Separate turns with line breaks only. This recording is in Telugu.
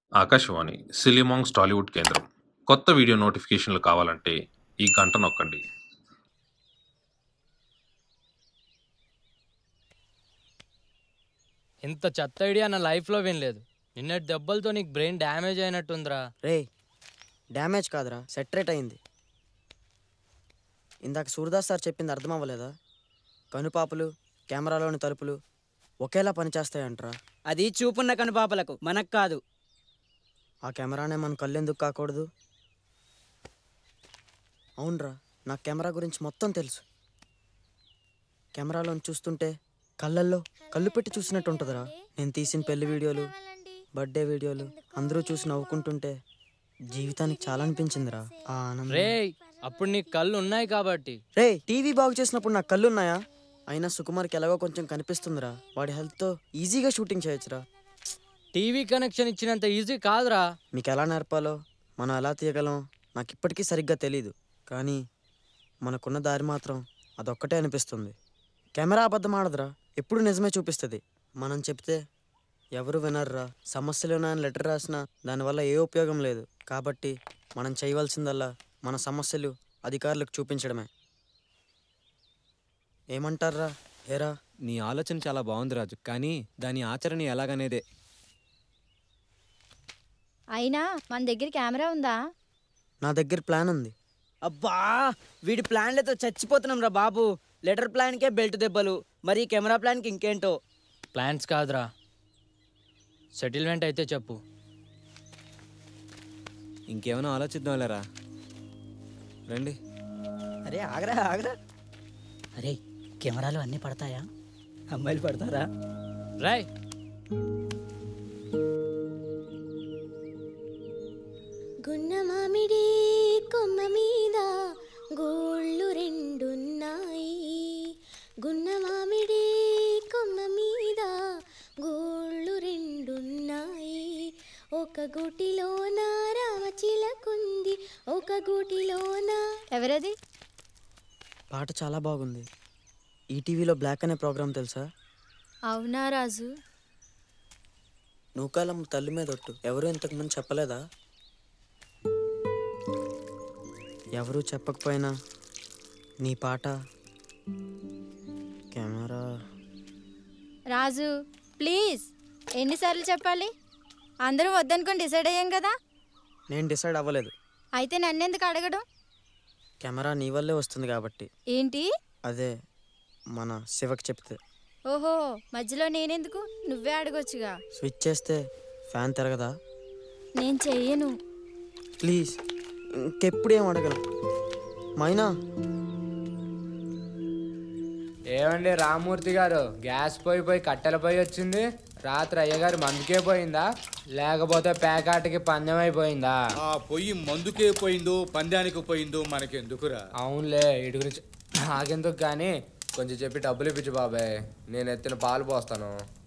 ఆకాశవాణి సిలిమాంగ్స్ టాలీవుడ్ కేంద్రం కొత్త వీడియో నోటిఫికేషన్లు కావాలంటే ఈ గంట నొక్కండి
ఇంత చెత్త ఐడియా నా లైఫ్లో వినలేదు నిన్నటి దెబ్బలతో నీకు బ్రెయిన్ డ్యామేజ్ అయినట్టుందిరా
రే డ్యామేజ్ కాదురా సెటరేట్ అయింది ఇందాక సూర్దాస్ సార్ చెప్పింది అర్థం అవ్వలేదా కనుపాపలు కెమెరాలోని తలుపులు ఒకేలా పనిచేస్తాయంట్రా
అది చూపున్న కనుపాపలకు మనకు కాదు
ఆ కెమెరానే మన కళ్ళెందుకు కాకూడదు అవునరా నాకు కెమెరా గురించి మొత్తం తెలుసు కెమెరాలో చూస్తుంటే కళ్ళల్లో కళ్ళు పెట్టి చూసినట్టు ఉంటుందిరా నేను తీసిన పెళ్లి వీడియోలు బర్త్డే వీడియోలు అందరూ చూసి నవ్వుకుంటుంటే జీవితానికి చాలా అనిపించిందిరా ఆ ఆనందం
రే అప్పుడు నీకు కళ్ళు ఉన్నాయి కాబట్టి
రే టీవీ బాగు చేసినప్పుడు నాకు కళ్ళు ఉన్నాయా అయినా సుకుమార్కి ఎలాగో కొంచెం కనిపిస్తుందిరా వాడి హెల్త్తో ఈజీగా షూటింగ్ చేయొచ్చురా
టీవీ కనెక్షన్ ఇచ్చినంత ఈజీ కాదురా
మీకు ఎలా నేర్పాలో మనం ఎలా తీయగలం నాకు ఇప్పటికీ సరిగ్గా తెలీదు కానీ మనకున్న దారి మాత్రం అదొక్కటే అనిపిస్తుంది కెమెరా అబద్ధం ఆడదురా ఎప్పుడు నిజమే చూపిస్తుంది మనం చెప్తే ఎవరు వినర్రా సమస్యలు ఉన్నాయని లెటర్ రాసినా దానివల్ల ఏ ఉపయోగం లేదు కాబట్టి మనం చేయవలసిందల్లా మన సమస్యలు అధికారులకు చూపించడమే ఏమంటారా ఏరా
నీ ఆలోచన చాలా బాగుంది రాజు కానీ దాని ఆచరణ ఎలాగనేదే
అయినా మన దగ్గర కెమెరా ఉందా
నా దగ్గర ప్లాన్ ఉంది
అబ్బా వీడి ప్లాన్లతో చచ్చిపోతున్నాం రా బాబు లెటర్ ప్లాన్కే బెల్ట్ దెబ్బలు మరి కెమెరా ప్లాన్కి ఇంకేంటో
ప్లాన్స్ కాదురా సెటిల్మెంట్ అయితే చెప్పు
ఇంకేమైనా ఆలోచిద్దాంలేరా రండి
అరే ఆగరా ఆగరా అరే కెమెరాలు అన్నీ పడతాయా అమ్మాయిలు పడతారా
రాయ్
గున్న మామిడి కొమ్మ మీద గోళ్ళు రెండున్నాయి గున్న మామిడి కొమ్మ మీద గోళ్ళు రెండున్నాయి ఒక గూటిలోన రామచిలకుంది ఒక గూటిలోన
ఎవరది
పాట చాలా బాగుంది ఈటీవీలో బ్లాక్ అనే ప్రోగ్రాం తెలుసా
అవునా రాజు
నూకాలం తల్లి మీద ఒట్టు ఎవరు ఇంతకుముందు చెప్పలేదా ఎవరు చెప్పకపోయినా నీ పాట కెమెరా
రాజు ప్లీజ్ ఎన్నిసార్లు చెప్పాలి అందరూ వద్దనుకొని డిసైడ్ అయ్యాం కదా
నేను డిసైడ్ అవ్వలేదు
అయితే నన్నెందుకు అడగడం
కెమెరా నీ వల్లే వస్తుంది కాబట్టి
ఏంటి
అదే మన శివకి చెప్తే
ఓహో మధ్యలో నేనెందుకు నువ్వే అడగొచ్చుగా
స్విచ్ చేస్తే ఫ్యాన్ తిరగదా
నేను చెయ్యను
ప్లీజ్ ఇంకెప్పుడు ఏం అడగను మైనా
ఏమండి రామూర్తి గారు గ్యాస్ పోయి పోయి కట్టెల పోయి వచ్చింది రాత్రి అయ్యగారు మందుకే పోయిందా లేకపోతే పేకాటకి పందెం అయిపోయిందా
ఆ పొయ్యి మందుకే పోయిందో పందానికి పోయిందో మనకెందుకురా
అవునులే ఇటు గురించి నాకెందుకు కానీ కొంచెం చెప్పి డబ్బులు ఇప్పించు బాబాయ్ నేను ఎత్తిన పాలు పోస్తాను